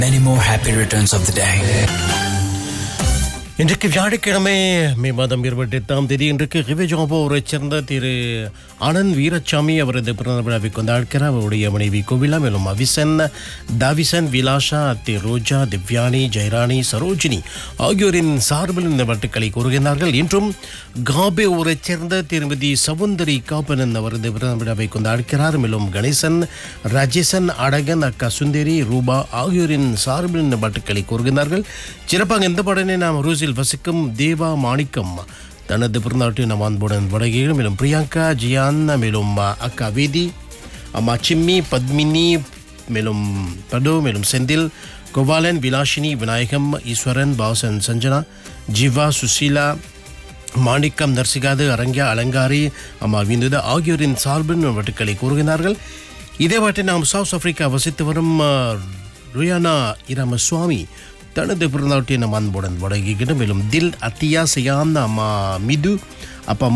Many more happy returns of the day. இன்றைக்கு வியாழக்கிழமை மே மாதம் இருபத்தி எட்டாம் தேதி இன்றைக்கு ரிவேஜாம்போரை சேர்ந்த திரு ஆனந்த் வீரசாமி அவரது பிறந்த விழாவை கொண்டாடுகிறார் அவருடைய மனைவி கோவிலா மேலும் அவிசன் தாவிசன் விலாஷா திரு ரோஜா திவ்யானி ஜெயராணி சரோஜினி ஆகியோரின் சார்பில் இந்த வாழ்த்துக்களை கூறுகின்றார்கள் இன்றும் காபே ஊரைச் சேர்ந்த திருமதி சவுந்தரி காப்பனன் அவரது பிறந்த விழாவை கொண்டாடுகிறார் மேலும் கணேசன் ராஜேசன் அடகன் அக்கா சுந்தரி ரூபா ஆகியோரின் சார்பில் இந்த வாழ்த்துக்களை கூறுகின்றார்கள் சிறப்பாக இந்த பாடலை நாம் ரூசில் வசிக்கும் தேவா மாணிக்கம் தனது பிறந்தாட்டு நம் அன்புடன் வடகையிலும் மேலும் பிரியங்கா ஜியான் மேலும் அக்கா வேதி அம்மா சிம்மி பத்மினி மேலும் படு மேலும் செந்தில் கோபாலன் விலாஷினி விநாயகம் ஈஸ்வரன் பாசன் சஞ்சனா ஜிவா சுசீலா மாணிக்கம் நர்சிகாது அரங்கியா அலங்காரி அம்மா விந்துத ஆகியோரின் சார்பின் வட்டுக்களை கூறுகிறார்கள் இதே வாட்டி நாம் சவுத் ஆப்பிரிக்கா வசித்து வரும் அஹ், ருயானா இரமசுவாமி தனது பிறந்தாட்டிய நம் அன்புடன் வடங்குகின்ற மேலும் தில் அத்தியா செய்யாந்த அம்மா மிது அப்பா